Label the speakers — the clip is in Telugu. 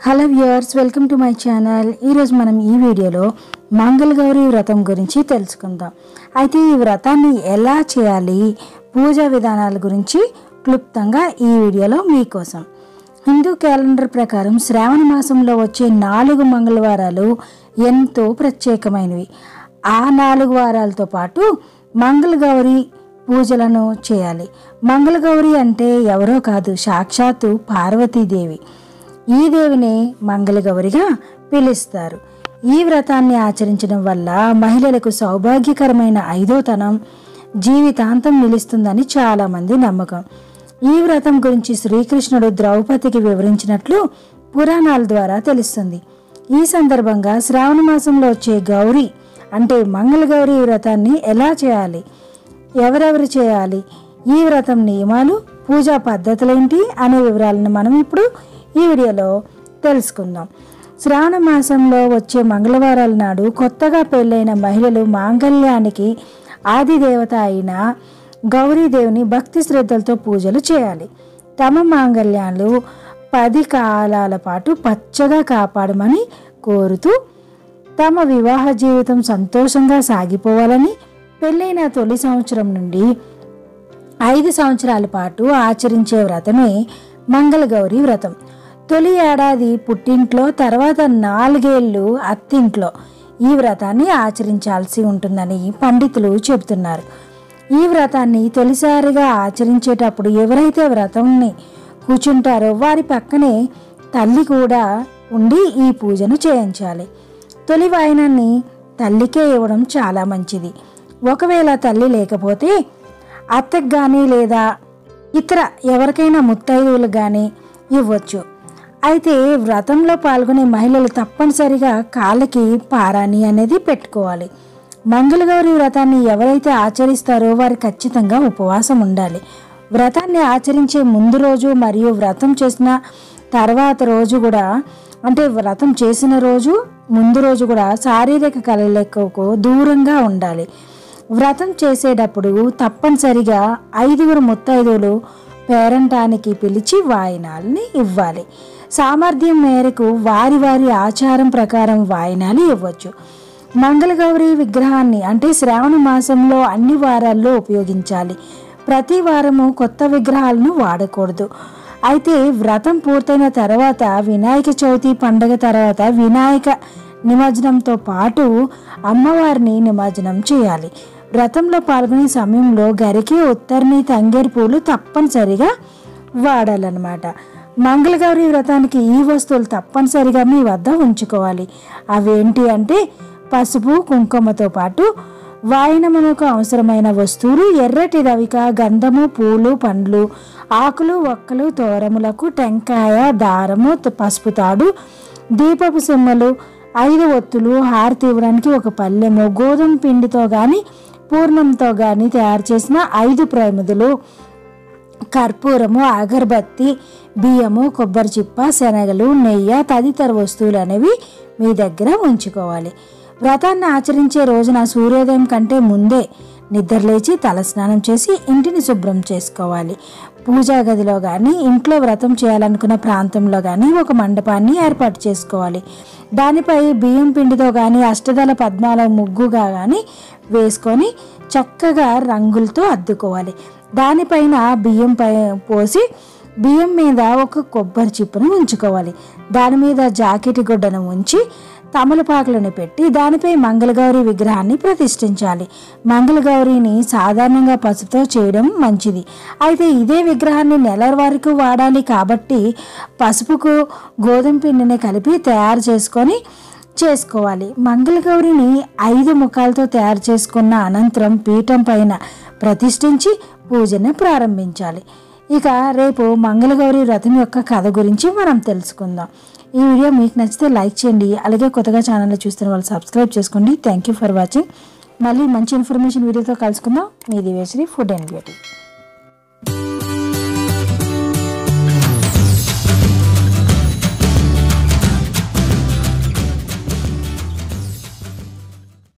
Speaker 1: hello viewers welcome to my channel ఈరోజు మనం ఈ వీడియోలో మంగళగౌరి వ్రతం గురించి తెలుసుకుందాం అయితే ఈ వ్రతాన్ని ఎలా చేయాలి పూజా విధానాల గురించి క్లుప్తంగా ఈ వీడియోలో మీకోసం హిందూ క్యాలెండర్ ప్రకారం శ్రావణ మాసంలో వచ్చే నాలుగు మంగళవారాలు ఎంతో ప్రత్యేకమైనవి ఆ నాలుగు వారాలతో పాటు మంగళగౌరి పూజలను చేయాలి మంగళగౌరి అంటే ఎవరో కాదు సాక్షాత్తు పార్వతీదేవి ఈ దేవిని మంగళగౌరిగా పిలుస్తారు ఈ వ్రతాన్ని ఆచరించడం వల్ల మహిళలకు సౌభాగ్యకరమైన ఐదోతనం జీవితాంతం నిలుస్తుందని చాలామంది నమ్మకం ఈ వ్రతం గురించి శ్రీకృష్ణుడు ద్రౌపదికి వివరించినట్లు పురాణాల ద్వారా తెలుస్తుంది ఈ సందర్భంగా శ్రావణ మాసంలో వచ్చే గౌరి అంటే మంగళగౌరి వ్రతాన్ని ఎలా చేయాలి ఎవరెవరు చేయాలి ఈ వ్రతం నియమాలు పూజా పద్ధతులేంటి అనే వివరాలను మనం ఇప్పుడు ఈ వీడియోలో తెలుసుకుందాం శ్రావణ మాసంలో వచ్చే మంగళవారాల నాడు కొత్తగా పెళ్ళైన మహిళలు మాంగళ్యానికి ఆది దేవత అయిన గౌరీదేవిని భక్తి శ్రద్ధలతో పూజలు చేయాలి తమ మాంగళ్యాలు పది కాలాల పాటు పచ్చగా కాపాడమని కోరుతూ తమ వివాహ జీవితం సంతోషంగా సాగిపోవాలని పెళ్ళైన తొలి సంవత్సరం నుండి ఐదు సంవత్సరాల పాటు ఆచరించే వ్రతమే మంగళగౌరి వ్రతం తొలి ఏడాది పుట్టింట్లో తర్వాత నాలుగేళ్ళు అత్తింట్లో ఈ వ్రతాన్ని ఆచరించాల్సి ఉంటుందని పండితులు చెబుతున్నారు ఈ వ్రతాన్ని తొలిసారిగా ఆచరించేటప్పుడు ఎవరైతే వ్రతంని కూర్చుంటారో వారి పక్కనే తల్లి కూడా ఉండి ఈ పూజను చేయించాలి తొలి వాయినాన్ని తల్లికే ఇవ్వడం చాలా మంచిది ఒకవేళ తల్లి లేకపోతే అత్తకు కానీ లేదా ఇతర ఎవరికైనా ముత్తైదువులు కానీ ఇవ్వచ్చు అయితే వ్రతంలో పాల్గొనే మహిళలు తప్పనిసరిగా కాళ్ళకి పారాని అనేది పెట్టుకోవాలి మంగళగౌరి వ్రతాన్ని ఎవరైతే ఆచరిస్తారో వారు ఖచ్చితంగా ఉపవాసం ఉండాలి వ్రతాన్ని ఆచరించే ముందు రోజు మరియు వ్రతం చేసిన తర్వాత రోజు కూడా అంటే వ్రతం చేసిన రోజు ముందు రోజు కూడా శారీరక కలయికకు దూరంగా ఉండాలి వ్రతం చేసేటప్పుడు తప్పనిసరిగా ఐదుగురు ముత్తైదువులు పేరంటానికి పిలిచి వాయినాల్ని ఇవ్వాలి సామర్థ్యం మేరకు వారి వారి ఆచారం ప్రకారం వాయినాలు ఇవ్వచ్చు మంగళగౌరి విగ్రహాన్ని అంటే శ్రావణ మాసంలో అన్ని వారాల్లో ఉపయోగించాలి ప్రతి వారము కొత్త విగ్రహాలను వాడకూడదు అయితే వ్రతం పూర్తయిన తర్వాత వినాయక చవితి పండగ తర్వాత వినాయక నిమజ్జనంతో పాటు అమ్మవారిని నిమజ్జనం చేయాలి వ్రతంలో పాల్గొనే సమయంలో గరికి ఉత్తర్ని తంగేరు పూలు తప్పనిసరిగా వాడాలన్నమాట మంగళగౌరి వ్రతానికి ఈ వస్తువులు తప్పనిసరిగా మీ వద్ద ఉంచుకోవాలి అవేంటి అంటే పసుపు కుంకుమతో పాటు వాయనమునకు అవసరమైన వస్తువులు ఎర్రటి రవిక గంధము పూలు పండ్లు ఆకులు ఒక్కలు తోరములకు టెంకాయ దారము త- పసుపు తాడు దీపపు సిమ్మలు ఐదు ఒత్తులు హారతి ఇవ్వడానికి ఒక పల్లెము గోధుమ పిండితో కానీ పూర్ణంతో కానీ తయారు చేసిన ఐదు ప్రమిదులు కర్పూరము అగరబత్తి బియ్యము కొబ్బరి చిప్ప శనగలు నెయ్యి తదితర వస్తువులు అనేవి మీ దగ్గర ఉంచుకోవాలి వ్రతాన్ని ఆచరించే రోజున సూర్యోదయం కంటే ముందే నిద్రలేచి తలస్నానం చేసి ఇంటిని శుభ్రం చేసుకోవాలి పూజా గదిలో కానీ ఇంట్లో వ్రతం చేయాలనుకున్న ప్రాంతంలో కానీ ఒక మండపాన్ని ఏర్పాటు చేసుకోవాలి దానిపై బియ్యం పిండితో కానీ అష్టదళ పద్మాల ముగ్గుగా కానీ వేసుకొని చక్కగా రంగులతో అద్దుకోవాలి దానిపైన బియ్యం పై పోసి బియ్యం మీద ఒక కొబ్బరి చిప్పను ఉంచుకోవాలి దాని మీద జాకెట్ గుడ్డను ఉంచి తమలపాకులను పెట్టి దానిపై మంగళగౌరి విగ్రహాన్ని ప్రతిష్ఠించాలి మంగళగౌరిని సాధారణంగా పసుపుతో చేయడం మంచిది అయితే ఇదే విగ్రహాన్ని నెల వరకు వాడాలి కాబట్టి పసుపుకు గోధుమ పిండిని కలిపి తయారు చేసుకొని చేసుకోవాలి మంగళగౌరిని ఐదు ముఖాలతో తయారు చేసుకున్న అనంతరం పీఠం పైన ప్రతిష్ఠించి పూజను ప్రారంభించాలి ఇక రేపు మంగళగౌరి వ్రతం యొక్క కథ గురించి మనం తెలుసుకుందాం ఈ వీడియో మీకు నచ్చితే లైక్ చేయండి అలాగే కొత్తగా ఛానల్ చూస్తున్న వాళ్ళు సబ్స్క్రైబ్ చేసుకోండి థ్యాంక్ యూ ఫర్ వాచింగ్ మళ్ళీ మంచి ఇన్ఫర్మేషన్ వీడియోతో కలుసుకుందాం మీ దివేశ్రీ ఫుడ్ అండ్ బ్యూటీ